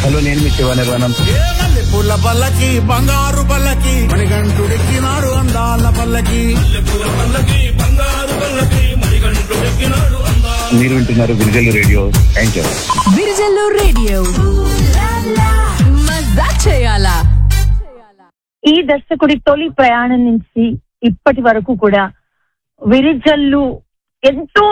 Hello నేను మీ శివ నిర్వాణం పుల్ల పల్లకి బంగారు పల్లకి మణిగంటుడెక్కినాడు అందాల పల్లకి మీరు వింటున్నారు Girijallu radio thank you Virijallu radio మజా చేయాలా ఈ దర్శకుడి తొలి ప్రయాణం నుంచి ఇప్పటి వరకు కూడా విరిజల్లు ఎంతో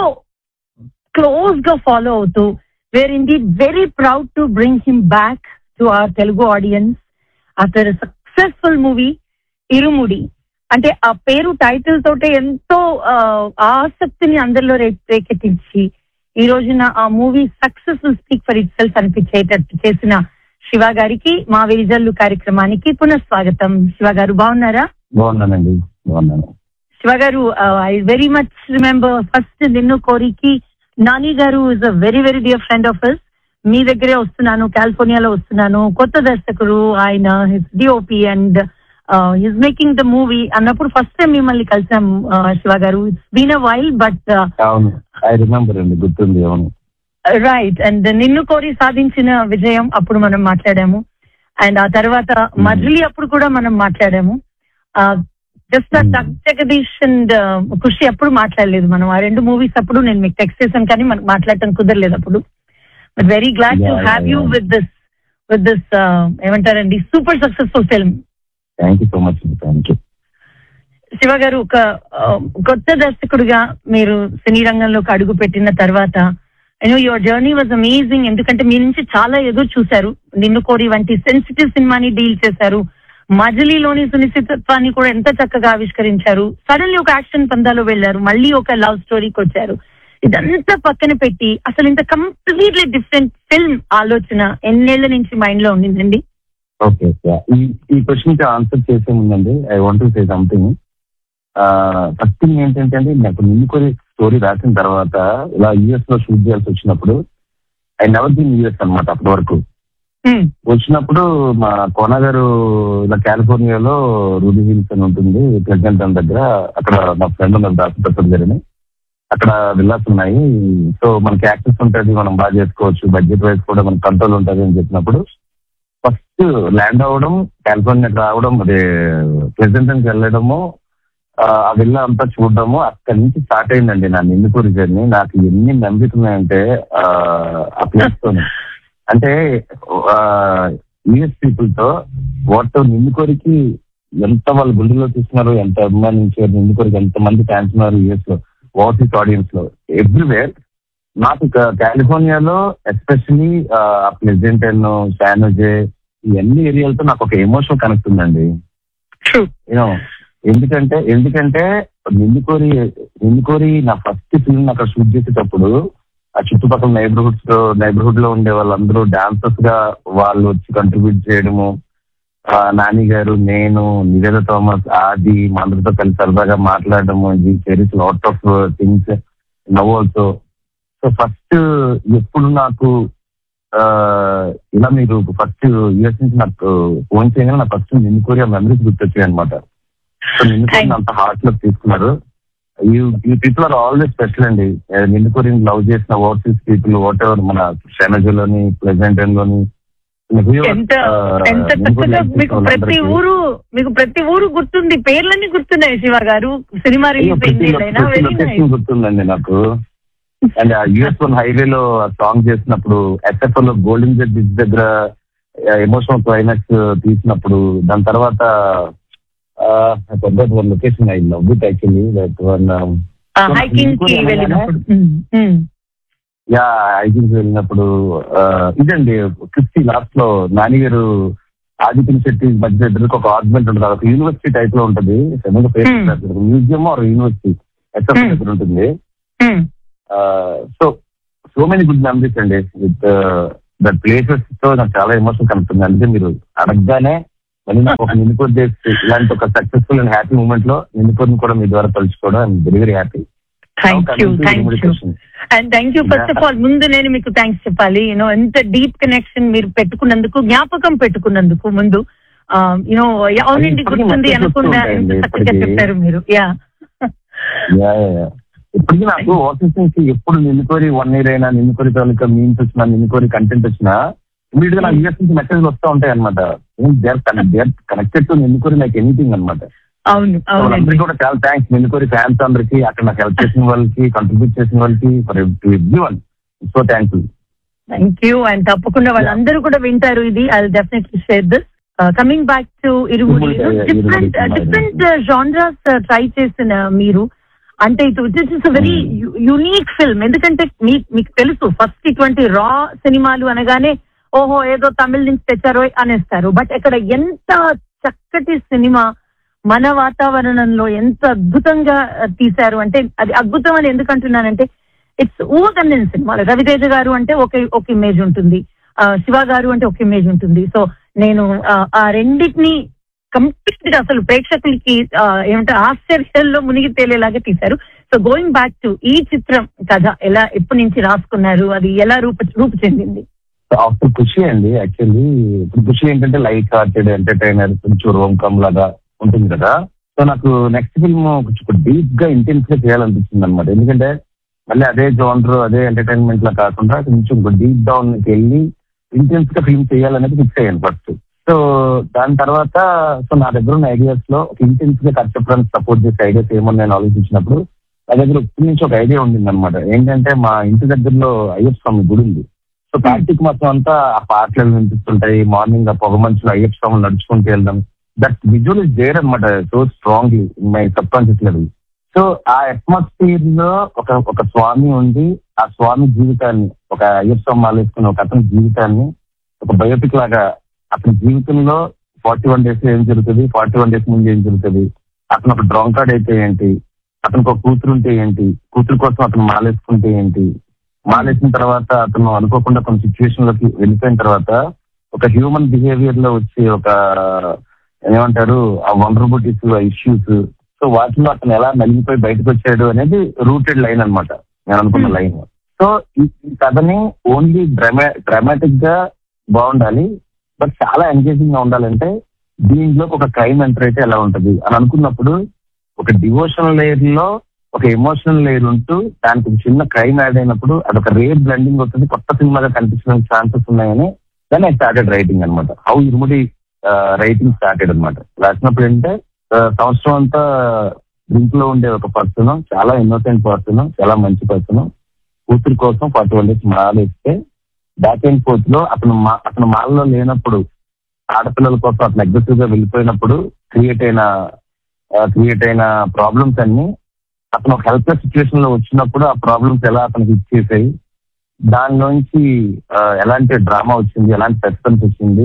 క్లోజ్ గా ఫాలో అవుతూ we're in the very proud to bring him back to our Telugu audience after successful movie Irumudi అంటే ఆ పేరు టైటిల్ తోటే ఎంతో ఆ, ఆసక్తిని అందరిలో రే- రేకెత్తించి ఈ రోజున ఆ movie successful speak for itself అనిపించేటట్టు చేసిన శివ గారికి మా విరిజల్లు కార్యక్రమానికి పునఃస్వాగతం శివ గారు బాగున్నారా బాగున్నానండి బాగున్నాను శివ గారు I very much remember first నిన్ను కోరికి నాని గారు is a very very dear friend of us మీ దగ్గరే వస్తున్నాను కాలిఫోర్నియాలో వస్తున్నాను కొత్త దర్శకుడు ఆయన his DOP and his making the movie అన్నప్పుడు ఫస్ట్ టైం మిమ్మల్ని కలిసాం uh, శివ గారు it's been a while but అవును ఐ రిమెంబర్ అండి గుర్తుంది అవును రైట్ అండ్ నిన్ను కోరి సాధించిన విజయం అప్పుడు మనం మాట్లాడాము అండ్ ఆ తర్వాత మజిలీ అప్పుడు కూడా మనం మాట్లాడాము just Hmm. Tuck Jagadish and Kushi అప్పుడు మాట్లాడలేదు మనం ఆ రెండు మూవీస్ అప్పుడు నేను మీకు టెక్స్ట్ చేశాను కానీ మనకు మాట్లాడటం కుదరలేదు అప్పుడు but very glad to Yeah, yeah, have you yeah. With this with this ఏమంటారండి super successful film thank you so much thank you Shiva గారు ఒక ఆ, కొత్త దర్శకుడిగా మీరు సినీ రంగంలోకి అడుగు పెట్టిన తర్వాత you know your journey was amazing ఎందుకంటే మీ నుంచి చాలా ఎదురు చూశారు నిన్ను కోరి వంటి సెన్సిటివ్ సినిమాని డీల్ చేశారు మజిలీలోని సునిశ్చితత్వాన్ని కూడా ఎంత చక్కగా ఆవిష్కరించారు సడన్లీ ఒక యాక్షన్ పందాలో వెళ్ళారు మళ్ళీ ఒక లవ్ స్టోరీకి వచ్చారు ఇదంతా పక్కన పెట్టి అసలు ఇంత కంప్లీట్లీ డిఫరెంట్ ఫిల్మ్ ఆలోచన ఎన్నేళ్ల నుంచి మైండ్ లో ఉండిందండి ఓకే ఈ ఈ క్వశ్చన్ కి ఆన్సర్ చేసే ముందండి I want say something first thing ఏంటంటే అండి నాకు నిన్నుకొని స్టోరీ రాసిన తర్వాత ఇలా యుఎస్ లో షూట్ చేయాల్సి వచ్చినప్పుడు ఐ నెవర్ బీన్ యుఎస్ అనమాట అప్పటి వరకు Hmm. వచ్చినప్పుడు మా కోన గారు ఇలా కాలిఫోర్నియాలో రూబీ హిల్స్ అని ఉంటుంది ప్రెసిడెంట్ అని దగ్గర అక్కడ మా ఫ్రెండ్ ఉన్నారు దాసపత్రి గారిని అక్కడ విల్లాస్ ఉన్నాయి సో మనకి యాక్సెస్ ఉంటుంది మనం బాగా చేసుకోవచ్చు బడ్జెట్ వైజ్ కూడా మనకి కంట్రోల్ ఉంటుంది అని చెప్పినప్పుడు ఫస్ట్ ల్యాండ్ అవ్వడం కాలిఫోర్నియాకి రావడం అదే ప్రెసిడెంట్ వెళ్ళడము ఆ ఆ విల్లా అంతా చూడడము అక్కడి నుంచి స్టార్ట్ అయిందండి నా నిందుకూరి జర్నీ నాకు ఎన్ని నమ్ముతున్నాయంటే ఆ, ఆ ప్లేస్ తోని అంటే యుఎస్ పీపుల్ తో వాట్ నిందుకోరికి ఎంత వాళ్ళ గుండెలో చూస్తున్నారు ఎంత అభిమానించారు నిందుకోరికి ఎంత మంది ఫ్యాన్స్ ఉన్నారు యుఎస్ లో వాట్ ఇస్ ఆడియన్స్ లో ఎవ్రీవేర్ నాకు క- కాలిఫోర్నియాలో ఎస్పెషలీ ఆ ప్రెసిడెంట్ శానోజే ఇవన్నీ ఏరియాలతో నాకు ఒక ఎమోషన్ కనెక్ట్ ఉందండి ట్రూ యూనో ఎందుకంటే ఎందుకంటే నిందుకోరి నిందుకోరి నా ఫస్ట్ ఫిల్మ్ అక్కడ షూట్ చేసేటప్పుడు ఆ చుట్టుపక్కల నైబర్హుడ్స్ లో నైబర్హుడ్ లో ఉండే వాళ్ళందరూ డాన్సర్స్ గా వాళ్ళు వచ్చి కంట్రిబ్యూట్ చేయడము ఆ, నాని గారు నేను నివేద థామస్ ఆది మా అందరితో కలిసి సరదాగా మాట్లాడడము ఇది cherish lot of things now also so first ఎప్పుడు నాకు ఆ, ఇలా మీరు ఫస్ట్ యూఎస్ నుంచి నాకు ఫోన్ చేయగానే నాకు ఫస్ట్ నిన్ను కోరి ఆ మెమరీస్ గుర్తొచ్చాయి అనమాట సో నిన్ను కోరి అంత హార్ట్ లో తీసుకున్నారు you you people are always special అండి ఆ, నిన్ను కోరి లవ్ చేసిన ఓవర్సీస్ పీపుల్ వాట్ ఎవర్ మన షెనజలోని ప్రెసెంట్ లోని ఎంత ఎంత చక్కగా మీకు ప్రతి ఊరు మీకు ప్రతి ఊరు గుర్తుంది పేర్లన్నీ గుర్తున్నాయి శివ గారు సినిమా రిలీజ్ అయింది వెరీ నైస్ గుర్తుందండి నాకు అండ్ ఆ యుఎస్ వన్ హైవేలో సాంగ్ చేసినప్పుడు ఎస్ఎఫ్ఎల్ లో గోల్డెన్ గేట్ బ్రిడ్జ్ దగ్గర ఎమోషనల్ క్లైమాక్స్ తీసినప్పుడు దాని తర్వాత one location I love it actually that one hiking కి వెళ్ళినప్పుడు ఉమ్, ఉమ్. యా ఐకింగ్ వెళ్ళినప్పుడు ఆ, ఇదండి క్రిస్టీ లాస్ట్ లో నాని గారు ఆదిత్య శెట్టి మధ్య ఇద్దరికి ఒక ఆర్గ్యుమెంట్ ఉంటుంది ఒక యూనివర్సిటీ టైప్ లో ఉంటుంది Hmm. Museum or university SF Hmm. దగ్గర ఉంటుంది um. So so many good memories అండి విత్ దట్ ప్లేసెస్ తో నాకు చాలా ఎమోషన్ కలుగుతుంది అందుకే మీరు అడగగానే మళ్ళీ నాకు ఒక నిన్నుకోర్ చేసి ఇలాంటి ఒక సక్సెస్ఫుల్ అండ్ హ్యాపీ మూమెంట్ లో నిన్నుకోర్ని కూడా మీ ద్వారా తలుచుకోవడం I'm very very happy thank you thank you and thank you first of all ముందు నేను మీకు థ్యాంక్స్ చెప్పాలి యూనో ఎంత డీప్ కనెక్షన్ మీరు పెట్టుకున్నందుకు జ్ఞాపకం పెట్టుకున్నందుకు ముందు యూనో అవునండి ఇప్పటికీ గుర్తుంది మధ్య అనుకున్నా గుర్తుంటాయండి, ఎంత చక్కగా ఇప్పటికీ. చెప్పారు మీరు యా ఇప్పటికీ నాకు ఆఫీస్ నుంచి ఎప్పుడు నిన్నుకోరి వన్ ఇయర్ అయినా నిన్నుకోరి తాలూకా మీన్స్ వచ్చినా నిన్నుకోరి కంటెంట్ వచ్చినా ఇమీడియట్ గా నాకు యూఎస్ నుంచి మెసేజ్ వస్తూ ఉంటాయి అనమాట connected to Ninnu Kori like anything అనమాట అవును అవునండి వాళ్ళందరికీ కూడా చాలా థ్యాంక్స్ నిన్నుకోరి ఫ్యాన్స్ అందరికి అక్కడ నాకు హెల్ప్ చేసిన వాళ్ళకి కంట్రిబ్యూట్ చేసిన వాళ్ళకి for every one so thanks thank you and తప్పకుండా వాళ్ళందరూ కూడా వింటారు ఇది I definitely share this coming back to Irumudi Irumudi, yeah, different Irumudi. Different genres try చేసిన మీరు అంటే it this is very unique film ఎందుకంటే మీ మీకు తెలుసు ఫస్ట్ ఇటువంటి రా సినిమాలు అనగానే ఓహో ఏదో తమిళ నుంచి తెచ్చారో అనేస్తారు బట్ ఇక్కడ ఎంత చక్కటి సినిమా మన వాతావరణంలో ఎంత అద్భుతంగా ఆ, తీశారు అంటే అది అద్భుతం అని ఎందుకు అంటున్నానంటే ఇట్స్ ఊగందిన సినిమా రవితేజ గారు అంటే ఒక ఒక ఇమేజ్ ఉంటుంది ఆ, శివ గారు అంటే ఒక ఇమేజ్ ఉంటుంది సో నేను ఆ, ఆ రెండింటిని కంప్లీట్ గా అసలు ప్రేక్షకులకి ఆ, ఏమంటే ఆశ్చర్యాల్లో మునిగి తేలేలాగా తీశారు సో గోయింగ్ బ్యాక్ టు ఈ చిత్రం కథ ఎలా ఎప్పటి నుంచి రాసుకున్నారు అది ఎలా రూప రూపు చెందింది ఆఫ్టర్ ఖుషి అండి యాక్చువల్లీ ఇప్పుడు ఖుషి ఏంటంటే లైట్ హార్టెడ్ ఎంటర్టైనర్ కొంచెం రోమ్కమ్ లాగా ఉంటుంది కదా సో నాకు నెక్స్ట్ ఫిల్మ్ కొంచెం డీప్ గా ఇంటెన్స్ గా చేయాలనిపించింది అనమాట ఎందుకంటే మళ్ళీ అదే జోనర్ అదే ఎంటర్టైన్మెంట్ లా కాకుండా కొంచెం డీప్ డౌన్ కి వెళ్ళి ఇంటెన్స్ గా ఫిల్మ్ చేయాలనేది ఫిక్స్ అయ్యాను ఫస్ట్ సో దాని తర్వాత సో నా దగ్గర ఉన్న ఐడియాస్ లో ఒక ఇంటెన్స్ గా ఖర్చు చెప్పడానికి సపోర్ట్ చేసే ఐడియాస్ ఏమో నేను ఆలోచించినప్పుడు నా దగ్గర ఇప్పటి నుంచి ఒక ఐడియా ఉండింది అనమాట ఏంటంటే మా ఇంటి దగ్గరలో అయ్యప్ప స్వామి గుడి ఉంది సో కార్తీక్ మాసం అంతా ఆ పాటలు వినిపిస్తుంటాయి మార్నింగ్ ఆ పొగ మంచులో అయ్యప్ప స్వామి నడుచుకుంటూ వెళ్దాం దట్ విజువల్ ఇస్ దేర్ అనమాట so strongly my subconscious level so ఆ అట్మాస్ఫియర్ లో ఒక ఒక స్వామి ఉండి ఆ స్వామి జీవితాన్ని ఒక అయ్యప్ప స్వామి మాలేసుకుని ఒక అతని జీవితాన్ని ఒక బయోపిక్ లాగా అతని జీవితంలో ఫార్టీ వన్ డేస్ ఏం జరుగుతుంది ఫార్టీ వన్ డేస్ ముందు ఏం జరుగుతుంది అతను ఒక డ్రాంకార్డ్ అయితే ఏంటి అతనికి ఒక కూతురు ఉంటే ఏంటి కూతురు కోసం అతను మాలేసుకుంటే ఏంటి మానేసిన తర్వాత అతను అనుకోకుండా కొన్ని సిచ్యువేషన్ లోకి వెళ్ళిపోయిన తర్వాత ఒక హ్యూమన్ బిహేవియర్ లో వచ్చే ఒక ఏమంటారు ఆ వనరబిలిటీస్ ఆ ఇష్యూస్ సో వాటిలో అతను ఎలా నలిగిపోయి బయటకు వచ్చాడు అనేది రూటెడ్ లైన్ అన్నమాట నేను అనుకున్న Hmm. లైన్ సో ఈ ఈ కథని ఓన్లీ డ్రామా డ్రామాటిక్ గా బాగుండాలి బట్ చాలా ఎంగేజింగ్ గా ఉండాలంటే దీంట్లో ఒక క్రైమ్ ఎంటర్ అయితే ఎలా ఉంటది అని అనుకున్నప్పుడు ఒక డివోషనల్ లేయర్ లో ఒక ఎమోషనల్ లేయర్ ఉంటూ దానికి ఒక చిన్న క్రైమ్ యాడ్ అయినప్పుడు అదొక రేర్ బ్లెండింగ్ వస్తుంది కొత్త సినిమాగా కనిపించడానికి ఛాన్సెస్ ఉన్నాయని దాన్ని ఐ స్టార్టెడ్ రైటింగ్ అనమాట హౌ ఇరుముడి రైటింగ్ స్టార్టెడ్ అనమాట రాసినప్పుడు ఏంటంటే ఆ, సంవత్సరం అంతా డ్రింక్ లో ఉండే ఒక పర్సన్ చాలా ఇన్నోసెంట్ పర్సన్ చాలా మంచి పర్సన్ కూతురు కోసం ఫార్టీ వన్ డేస్ మాలేస్తే బ్యాక్ అండ్ ఫోర్త్ లో అతను మా అతను మాలలో లేనప్పుడు ఆడపిల్లల కోసం అతను అగ్రెసివ్ గా వెళ్ళిపోయినప్పుడు క్రియేట్ అయిన క్రియేట్ అయిన ప్రాబ్లమ్స్ అన్ని అతను ఒక హెల్ప్లెస్ సిచ్యువేషన్ లో వచ్చినప్పుడు ఆ ప్రాబ్లమ్స్ ఎలా అతనికి ఇచ్చేసాయి దానిలోంచి ఆ, ఎలాంటి డ్రామా వచ్చింది ఎలాంటి సస్పెన్స్ వచ్చింది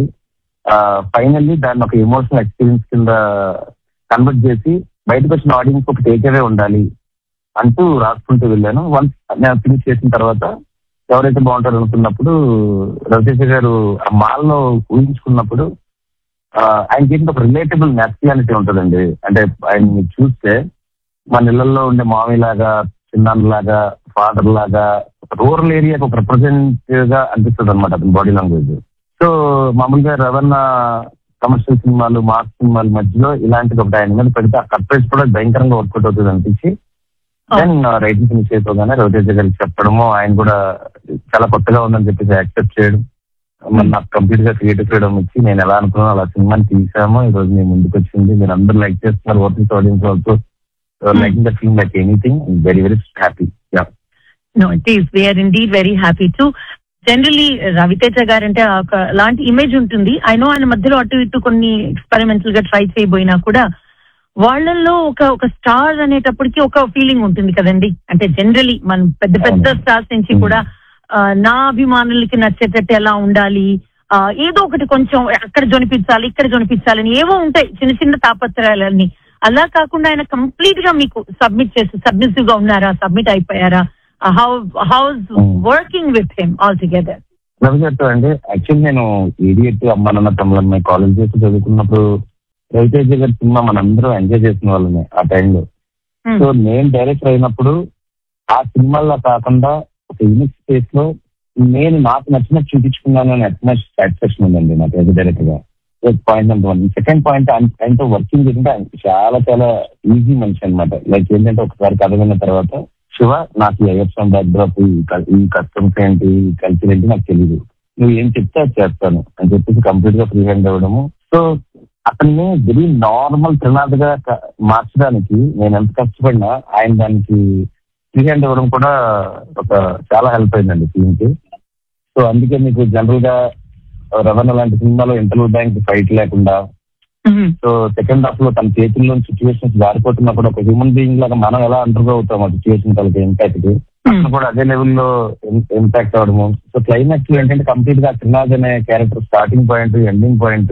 ఫైనల్లీ దాన్ని ఒక ఎమోషనల్ ఎక్స్పీరియన్స్ కింద కన్వర్ట్ చేసి బయటకు వచ్చిన ఆడియన్స్ ఒక టేక్ అవే ఉండాలి అంటూ రాసుకుంటూ వెళ్ళాను వన్స్ నేను ఫినిష్ చేసిన తర్వాత ఎవరైతే బాగుంటారు అనుకున్నప్పుడు రవితేజ గారు ఆ మాల్లో ఊహించుకున్నప్పుడు ఆ, ఆయనకి ఏంటి ఒక రిలేటబుల్ నాస్టియాలిటీ ఉంటుందండి అంటే ఆయన మీరు చూస్తే మన ఇళ్లలో ఉండే మామయ్య లాగా చిన్నాన్న లాగా ఫాదర్ లాగా రూరల్ ఏరియాకి ఒక రిప్రజెంటేటివ్ గా అనిపిస్తుంది అనమాట అతని బాడీ లాంగ్వేజ్ సో మామూలుగా రవణ కమర్షియల్ సినిమాలు మాస్ సినిమాల మధ్యలో ఇలాంటిది ఒకటి ఆయన మీద పెడితే ఆ కట్రేజ్ కూడా భయంకరంగా వర్కౌట్ అవుతుంది అనిపించి దెన్ రైటింగ్ ఫినిష్ అయిపోగానే రవితేజ గారికి చెప్పడము ఆయన కూడా చాలా కొత్తగా ఉందని చెప్పేసి యాక్సెప్ట్ చేయడం మరి నాకు కంప్లీట్ గా క్రియేటివ్ ఫ్రీడమ్ ఇచ్చి నేను ఎలా అనుకున్నాను అలా సినిమాని తీసాము ఈ రోజు నేను ముందుకు వచ్చింది మీరు అందరూ లైక్ చేస్తున్నారు working audience also liking the film like anything very very happy yeah no it is we're indeed very happy to generally Raviteja గారంటే ఒక లాంటి ఇమేజ్ ఉంటుంది ఐ నో ఆయన మధ్యలో అటు ఇటు కొన్ని ఎక్స్పెరిమెంటల్ గా ట్రై చేయబోయినా కూడా వాళ్ళల్లో ఒక ఒక స్టార్ అనేటప్పటికి ఒక ఫీలింగ్ ఉంటుంది కదండి అంటే జనరలీ మనం పెద్ద పెద్ద అవును. స్టార్స్ నుంచి Hmm. కూడా ఆ, నా అభిమానులకి నచ్చేటట్టు ఎలా ఉండాలి ఆ, ఏదో ఒకటి కొంచెం అక్కడ జొనిపించాలి ఇక్కడ జొనిపించాలని ఏవో ఉంటాయి చిన్న చిన్న తాపత్రయాలన్నీ అలా కాకుండా ఆయన కంప్లీట్ గా మీకు సబ్మిట్ చేసి సబ్మిసివ్ గా ఉన్నారా సబ్మిట్ అయిపోయారా how how's Hmm. Working with him all together Ravi గారితో అండి యాక్చువల్ నేను ఏడియట్ అమ్మ నాన్న తమ్ముళ్ళమ్మాయి కాలేజ్ చేసి చదువుకున్నప్పుడు రవితేజ గారి సినిమా మనందరం ఎంజాయ్ చేసిన వాళ్ళమే ఆ టైంలో సో నేను డైరెక్టర్ అయినప్పుడు ఆ సినిమాల్లో కాకుండా ఒక యూనిక్ స్పేస్ లో నేను నాకు నచ్చినట్టు చూపించుకున్నాను అనే అట్మోస్ సాటిస్ఫాక్షన్ ఉందండి నాకు యాజ్ డైరెక్టర్ గా point number one second point ఆయనతో వర్కింగ్ ఏంటంటే ఆయన చాలా చాలా ఈజీ మనిషి అనమాట లైక్ ఏంటంటే ఒకసారి కథ విన్న తర్వాత శివ నాకు ఈ అయ్యప్ప బ్యాక్ డ్రాప్ ఈ కస్టమ్స్ ఏంటి ఈ కల్చర్ ఏంటి నాకు తెలియదు నువ్వు ఏం చెప్తే అది చేస్తాను అని చెప్పేసి కంప్లీట్ గా ఫ్రీ హ్యాండ్ ఇవ్వడము సో అతన్ని వెరీ నార్మల్ త్రినాథ్ గా క- మార్చడానికి నేను ఎంత కష్టపడినా ఆయన దానికి ఫ్రీ హ్యాండ్ ఇవ్వడం కూడా ఒక చాలా హెల్ప్ అయిందండి ఫిల్మ్ కి సో అందుకే మీకు జనరల్ గా రవణ లాంటి సినిమాలో ఇంటర్వ్యూ బ్యాంక్ ఫైట్ లేకుండా మ్మ్. సో సెకండ్ హాఫ్ లో తన చేతుల్లో సిచ్యువేషన్స్ జారిపోతున్నా కూడా ఒక హ్యూమన్ బీయింగ్ లాగా మనం ఎలా అండర్గో అవుతాం ఆ సిచ్యువేషన్ తనకి ఇంపాక్ట్ కి అతను కూడా అదే లెవెల్లో ఇంపాక్ట్ అవడము సో క్లైమాక్స్ లో ఏంటంటే కంప్లీట్ గా చిన్నాజ్ అనే character starting point ending point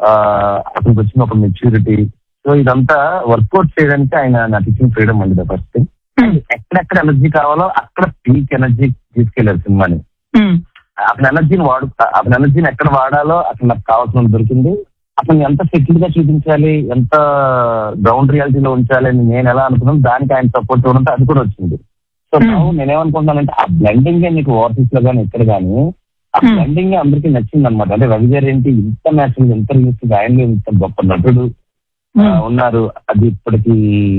అతనికి వచ్చిన ఒక మెచ్యూరిటీ సో ఇదంతా వర్కౌట్ చేయడానికి ఆయన నాకు ఇచ్చిన ఫ్రీడమ్ అండి ఫస్ట్ థింగ్ మ్మ్. ఎక్కడెక్కడ ఎనర్జీ కావాలో అక్కడ పీక్ ఎనర్జీ తీసుకెళ్లారు సినిమాని మ్మ్. అతని ఎనర్జీని వాడు అతని ఎనర్జీని ఎక్కడ వాడాలో అతను నాకు కావాల్సిన దొరికింది అతను ఎంత సెటిల్ గా చూపించాలి ఎంత గ్రౌండ్ రియాలిటీలో ఉంచాలి అని నేను ఎలా అనుకున్నాను దానికి ఆయన సపోర్ట్ ఇవ్వడంతో అది కూడా వచ్చింది సో Hmm. now నేనేమనుకుంటున్నానంటే ఆ బ్లెండింగ్ నీకు ఓవర్సీస్ లో కానీ ఎక్కడ కానీ ఆ Hmm. బ్లెండింగ్ అందరికీ నచ్చింది అనమాట అంటే రవి గారు ఏంటి ఇంత న్యాచురల్ ఎంత రియలిస్టిక్ ఆయన ఇంత గొప్ప నటుడు ఆ, మ్మ్. ఉన్నారు అది ఇప్పటికి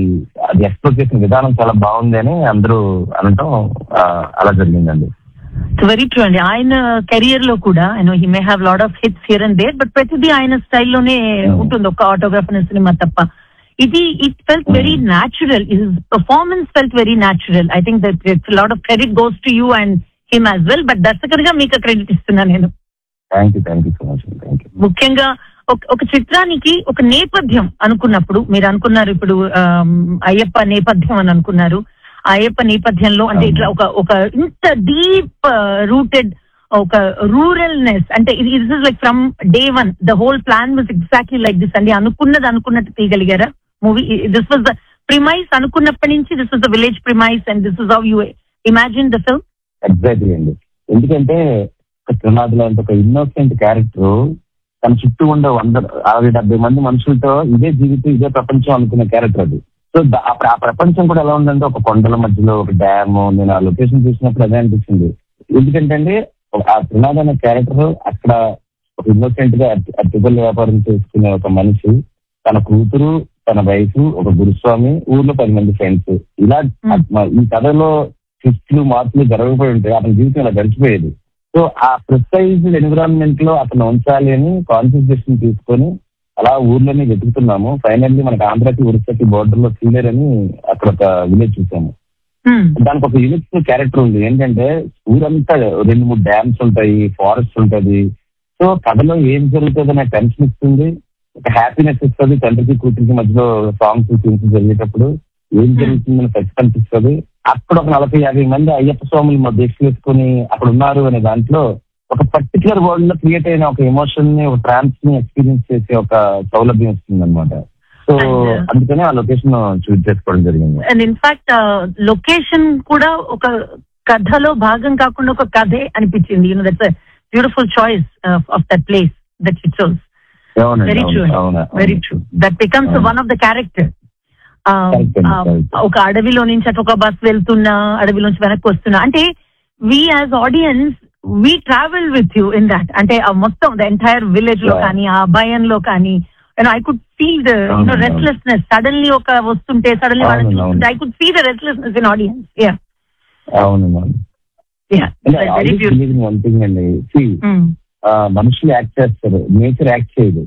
అది ఎక్స్ప్లోర్ చేసిన విధానం చాలా బాగుంది అని అందరూ అనటం ఆ, అలా జరిగిందండి వెరీ ట్రూ అండి ఆయన కెరియర్ లో కూడా I he may have lot of hits here and there but ప్రతిదీ ఆయన స్టైల్లోనే ఉంటుంది ఒక ఆటోగ్రాఫ్ అనే సినిమా తప్ప ఇది it felt very natural is performance felt very natural I think that it's lot of credit goes to you and him as well but దర్శకుడిగా మీకు credit ఇస్తున్నా నేను thank you thank you so much thank you ముఖ్యంగా ఒక ఒక చిత్రానికి ఒక నేపథ్యం అనుకున్నప్పుడు మీరు అనుకున్నారు ఇప్పుడు ఆమ్, అయ్యప్ప నేపథ్యం అని అనుకున్నారు ఆ అయ్యప్ప నేపథ్యంలో అంటే ఇట్లా ఒక ఒక ఇంత డీప్ రూటెడ్ ఒక రూరల్నెస్ అంటే ఇది is like from day one the whole plan was exactly like this అండి అనుకున్నది అనుకున్నట్టు తీయగలిగారా movie this was the premise అనుకున్నప్పటి నుంచి this was the village premise and this is how you imagine the film exactly అండి ఎందుకంటే ఒక త్రినాథ్ లాంటి ఒక ఇన్నోసెంట్ క్యారెక్టర్ తన చుట్టూ ఉండే వంద అరవై డెబ్బై మంది మనుషులతో ఇదే జీవితం ఇదే ప్రపంచం అనుకునే క్యారెక్టర్ అది సో ద- ఆ ప్ర- ఆ ప్రపంచం కూడా ఎలా ఉందంటే ఒక కొండల మధ్యలో ఒక డ్యామ్ నేను ఆ లొకేషన్ చూసినప్పుడు అదే అనిపించింది ఎందుకంటే అండి ఒక- ఆ త్రినాథ్ అనే క్యారెక్టర్ అక్కడ ఒక ఇన్నోసెంట్ గా అరటి- అరటిపల్లి వ్యాపారం చేసుకునే ఒక మనిషి తన కూతురు తన వైఫ్ ఒక గురుస్వామి ఊర్లో పది మంది ఫ్రెండ్స్ ఇలా Hmm. ఈ కథలో ట్విస్టులు మార్పులు జరగకపోయి ఉంటే అతని జీవితం ఇలా గడిచిపోయేది సో ఆ ప్రిసైజ్ ఎన్విరాన్మెంట్ లో అతను ఉంచాలి అని కాన్సన్ట్రేషన్ తీసుకొని అలా ఊర్లోనే వెతుకుతున్నాము ఫైనల్లీ మనకి ఆంధ్రాకి ఒరిస్సాకి బోర్డర్ లో సీనియర్ అని అక్కడ ఒక విలేజ్ చూసాము దానికి ఒక యూనిక్ క్యారెక్టర్ ఉంది ఏంటంటే ఊరంతా రెండు మూడు డ్యామ్స్ ఉంటాయి ఫారెస్ట్ ఉంటది సో కథలో ఏం జరుగుతుందో నాకు టెన్షన్ ఇస్తుంది ఒక హ్యాపీనెస్ ఇస్తుంది తండ్రికి కూతురికి మధ్యలో సాంగ్స్ సీన్స్ జరిగేటప్పుడు ఏం జరుగుతుందని ఖర్చు కనిపిస్తుంది అక్కడ ఒక నలభై యాభై మంది అయ్యప్ప స్వాములు మా దీక్షలు వేసుకుని అక్కడ ఉన్నారు అనే దాంట్లో ఒక పర్టికులర్ వరల్డ్ లో క్రియేట్ అయిన ఒక ఎమోషన్ ని ఒక ట్రాన్స్ ని ఎక్స్పీరియన్స్ చేసే ఒక సౌలభ్యం వస్తుంది అనమాట సో And- అందుకనే ఆ లొకేషన్ చూస్ చేసుకోవడం జరిగింది అండ్ ఇన్ఫాక్ట్ లొకేషన్ కూడా ఒక కథలో భాగం కాకుండా ఒక కథే అనిపించింది you know that's beautiful choice of that place that it shows అవునండి, వెరీ ట్రూ అవును, అవును, వెరీ అవును. ట్రూ దట్ బికమ్స్ అవును. One of the character Correct అండి, correct. ఒక అడవిలో నుంచి అటు ఒక బస్ వెళ్తున్నా అడవిలోంచి వెనక్కి వస్తున్నా అంటే we as audience we travel with you in that అంటే ఆ మొత్తం ద ఎంటైర్ విలేజ్ లో Yeah. కానీ ఆ భయంలో కానీ I could feel the you know అవును, అవును. రెస్ట్లెస్నెస్ సడన్లీ ఒక వస్తుంటే సడన్లీ అవును, వాళ్ళని అవును. చూస్తుంటే I could see the restlessness in audience yeah అవును అవును yeah very very beautiful one thing అండి See, ఆ, మనుషులు యాక్ట్ చేస్తారు నేచర్ యాక్ట్ చేయదు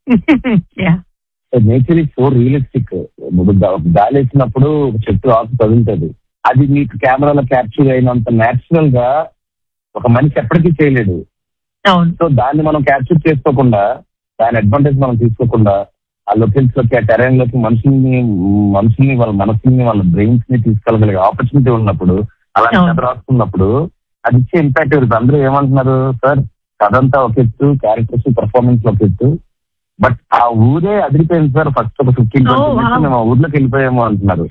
yeah nature is so realistic గాలి వేసినప్పుడు ఒక చెట్టు ఆకు తగులుతుంది అది మీకు కెమెరాలో క్యాప్చర్ అయినంత నేచురల్ గా ఒక మనిషి ఎప్పటికీ చేయలేడు అవును సో దాన్ని మనం క్యాప్చర్ చేసుకోకుండా దాని అడ్వాంటేజ్ మనం తీసుకోకుండా ఆ లొకేషన్స్ లోకి ఆ టెరైన్ లోకి మనుషుల్ని మనుషుల్ని వాళ్ళ మనసుల్ని వాళ్ళ బ్రెయిన్స్ ని తీసుకెళ్ళగలిగే ఆపర్చునిటీ ఉన్నప్పుడు అలాంటి అవును. కథ రాస్తున్నప్పుడు అది ఇచ్చే ఇంపాక్ట్ ఎవరికి అందరూ ఏమంటున్నారు సార్ కథ అంతా ఒక ఎత్తు క్యారెక్టర్స్ పర్ఫార్మెన్స్ ఒక ఎత్తు బట్ ఆ ఊరే అదిరిపోయింది సార్ ఫస్ట్ ఒక ఫిఫ్టీన్ Oh, wow. మేము ఆ ఊర్లోకి వెళ్ళిపోయాము అంటున్నారు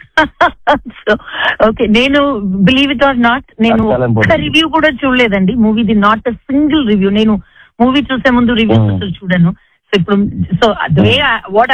సో ఓకే నేను బిలీవ్ ఇట్ ఆర్ నాట్ నేను చాలా important. ఒక్క రివ్యూ కూడా చూడలేదండి మూవీది నాట్ అ సింగిల్ రివ్యూ నేను మూవీ చూసే ముందు రివ్యూస్ Hmm. అసలు చూడను సో ఇప్పుడు సో వే వాట్